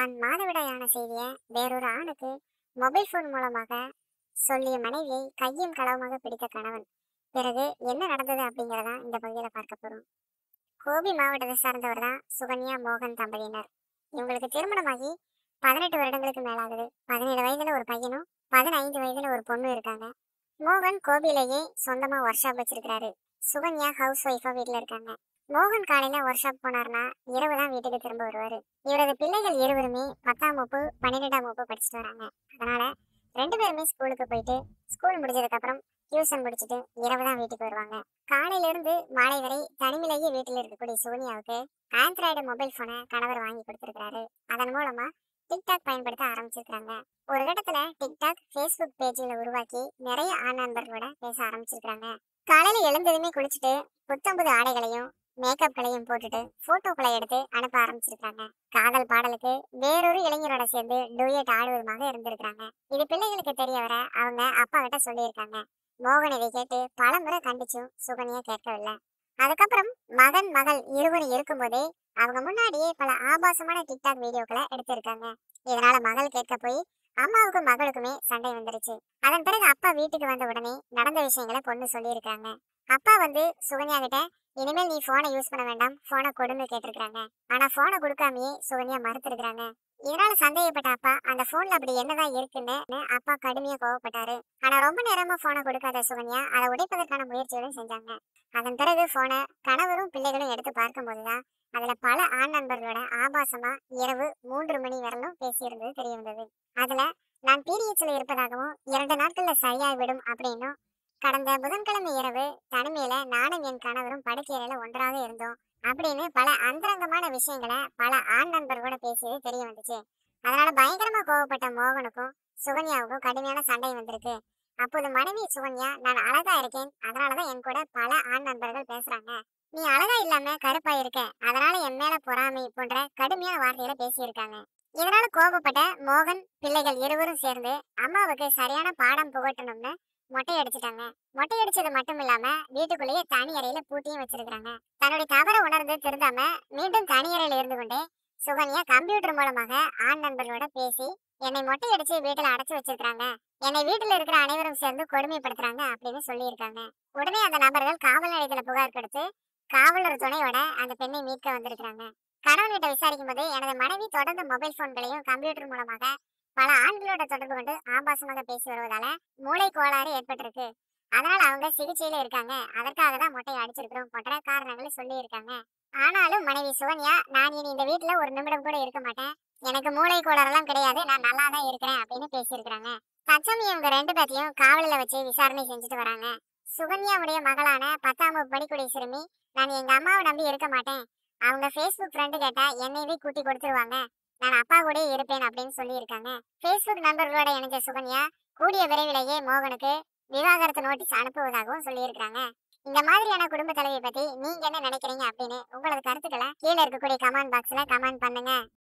தான் மாதவிடாயான செய்தியை வேறொரு ஆணுக்கு மொபைல் போன் மூலமாக சொல்லிய மனைவியை கையும் களவுமாக பிடித்த கணவன் பிறகு என்ன நடந்தது அப்படிங்கறதான் இந்த பகுதியில பார்க்க போறோம் கோபி மாவட்டத்தை சார்ந்தவர் தான் சுகன்யா மோகன் தம்பதியினர் இவங்களுக்கு திருமணமாகி பதினெட்டு வருடங்களுக்கு மேலாகுது பதினேழு வயதுல ஒரு பையனும் பதினைந்து வயதுல ஒரு பொண்ணு இருக்காங்க மோகன் கோபிலேயே சொந்தமா ஒர்க் ஷாப் வச்சிருக்காரு சுகன்யா ஹவுஸ் ஒய்ஃபா வீட்ல இருக்காங்க மோகன் காலையில ஒர்க் ஷாப் போனார்னா இரவு தான் வீட்டுக்கு திரும்ப வருவாரு இவரது பிள்ளைகள் இருவருமே பத்தாம் வகுப்பு பன்னிரெண்டாம் வகுப்பு படிச்சுட்டு வராங்க அதனால ரெண்டு பேருமே ஸ்கூலுக்கு போயிட்டு ஸ்கூல் முடிஞ்சதுக்கு அப்புறம் டியூஷன் முடிச்சுட்டு இரவு தான் வீட்டுக்கு வருவாங்க காலையில இருந்து மாலை வரை தனிமையிலேயே வீட்டில் இருக்கக்கூடிய சோனியாவுக்கு ஆண்ட்ராய்டு மொபைல் போனை கணவர் வாங்கி கொடுத்திருக்காரு அதன் மூலமா டிக்டாக் பயன்படுத்த ஆரம்பிச்சிருக்காங்க ஒரு கட்டத்துல டிக்டாக் ஃபேஸ்புக் பேஜ்ல உருவாக்கி நிறைய ஆண் நண்பர்களோட பேச ஆரம்பிச்சிருக்காங்க காலையில எழுந்ததுமே குளிச்சுட்டு புத்தம்புது ஆடைகளையும் மேக்கப்களையும் போட்டுட்டு போட்டோக்களை எடுத்து அனுப்ப ஆரம்பிச்சிருக்காங்க காதல் பாடலுக்கு வேறொரு இளைஞரோட சேர்ந்து டூயட் ஆடுவதுமாக இருந்திருக்காங்க இது பிள்ளைகளுக்கு தெரிய வர அவங்க அப்பா கிட்ட சொல்லியிருக்காங்க மோகன் இதை கேட்டு பலமுறை கண்டிச்சும் சுகன்யா கேட்கவில்லை அதுக்கப்புறம் மகன் மகள் இருவரும் இருக்கும்போதே அவங்க முன்னாடியே பல ஆபாசமான டிக்டாக் வீடியோக்களை எடுத்திருக்காங்க இதனால மகள் கேட்க போய் அம்மாவுக்கும் மகளுக்குமே சண்டை வந்துருச்சு அதன் பிறகு அப்பா வீட்டுக்கு வந்த உடனே நடந்த விஷயங்களை பொண்ணு சொல்லியிருக்காங்க அப்பா வந்து சுகன்யா கிட்ட இனிமேல் நீ போனை யூஸ் பண்ண வேண்டாம் போனை கொடுன்னு கேட்டிருக்காங்க ஆனா போனை கொடுக்காமயே சுகன்யா மறுத்திருக்காங்க இதனால சந்தேகப்பட்ட அப்பா அந்த போன்ல அப்படி என்னதான் இருக்குன்னு அப்பா கடுமையா கோவப்பட்டாரு ஆனா ரொம்ப நேரமா போனை கொடுக்காத சுகன்யா அதை உடைப்பதற்கான முயற்சிகளும் செஞ்சாங்க அதன் பிறகு போனை கணவரும் பிள்ளைகளும் எடுத்து பார்க்கும்போதுதான் அதுல பல ஆண் நண்பர்களோட ஆபாசமா இரவு மூன்று மணி வரலும் பேசியிருந்தது தெரிய வந்தது அதுல நான் பீரியட்ஸ்ல இருப்பதாகவும் இரண்டு நாட்கள்ல சரியாய்விடும் அப்படின்னும் கடந்த புதன்கிழமை இரவு தனிமையில நானும் என் கணவரும் படுக்கையில ஒன்றாக இருந்தோம் அப்படின்னு பல அந்தரங்கமான விஷயங்களை பல ஆண் நண்பர்களோட பேசியது தெரிய வந்துச்சு அதனால பயங்கரமா கோவப்பட்ட மோகனுக்கும் சுகன்யாவுக்கும் கடுமையான சண்டை வந்திருக்கு அப்போது மனைவி சுகன்யா நான் அழகா இருக்கேன் அதனாலதான் என் கூட பல ஆண் நண்பர்கள் பேசுறாங்க நீ அழகா இல்லாம கருப்பா இருக்க அதனால என் மேல பொறாமை போன்ற கடுமையான வார்த்தைகளை பேசியிருக்காங்க இதனால கோபப்பட்ட மோகன் பிள்ளைகள் இருவரும் சேர்ந்து அம்மாவுக்கு சரியான பாடம் புகட்டணும்னு மொட்டை அடிச்சிட்டாங்க மொட்டை அடிச்சது மட்டும் இல்லாம வீட்டுக்குள்ளேயே தனி அறையில பூட்டியும் வச்சிருக்காங்க தன்னுடைய தவற உணர்ந்து திருந்தாம மீண்டும் தனி அறையில இருந்து கொண்டு சுகன்யா கம்ப்யூட்டர் மூலமாக ஆண் நண்பர்களோட பேசி என்னை மொட்டை அடிச்சு வீட்டுல அடைச்சு வச்சிருக்காங்க என்னை வீட்டுல இருக்கிற அனைவரும் சேர்ந்து கொடுமைப்படுத்துறாங்க அப்படின்னு சொல்லியிருக்காங்க உடனே அந்த நபர்கள் காவல் நிலையத்துல புகார் கொடுத்து காவலர் துணையோட அந்த பெண்ணை மீட்க வந்திருக்காங்க கணவன் கிட்ட விசாரிக்கும் போது எனது மனைவி தொடர்ந்து மொபைல் போன்களையும் கம்ப்யூட்டர் மூலமாக பல ஆண்களோட தொடர்பு கொண்டு ஆபாசமாக பேசி வருவதால மூளை கோளாறு ஏற்பட்டிருக்கு அதனால அவங்க சிகிச்சையில இருக்காங்க அதற்காக தான் மொட்டை அடிச்சிருக்கிறோம் போன்ற காரணங்களை சொல்லி இருக்காங்க ஆனாலும் மனைவி சுகன்யா நான் இனி இந்த வீட்டுல ஒரு நிமிடம் கூட இருக்க மாட்டேன் எனக்கு மூளை கோளாறெல்லாம் கிடையாது நான் நல்லா தான் இருக்கிறேன் அப்படின்னு பேசியிருக்கிறாங்க தச்சமி இவங்க ரெண்டு பேத்தையும் காவலில் வச்சு விசாரணை செஞ்சுட்டு வராங்க சுகன்யாவுடைய மகளான பத்தாம் வகுப்பு படிக்கூடிய சிறுமி நான் எங்க அம்மாவை நம்பி இருக்க மாட்டேன் அவங்க ஃபேஸ்புக் ஃப்ரெண்டு கேட்டா என்னையவே கூட்டி கொடுத்துருவாங்க நான் அப்பா கூட இருப்பேன் அப்படின்னு சொல்லியிருக்காங்க ஃபேஸ்புக் நண்பர்களோட இணைஞ்ச சுகன்யா கூடிய விரைவிலேயே மோகனுக்கு விவாகரத்து நோட்டீஸ் அனுப்புவதாகவும் சொல்லியிருக்காங்க இந்த மாதிரியான குடும்ப தலைவியை பத்தி நீங்க என்ன நினைக்கிறீங்க அப்படின்னு உங்களது கருத்துக்களை கீழே இருக்கக்கூடிய கமெண்ட் பாக்ஸ்ல கமெண்ட் பண்ணுங்க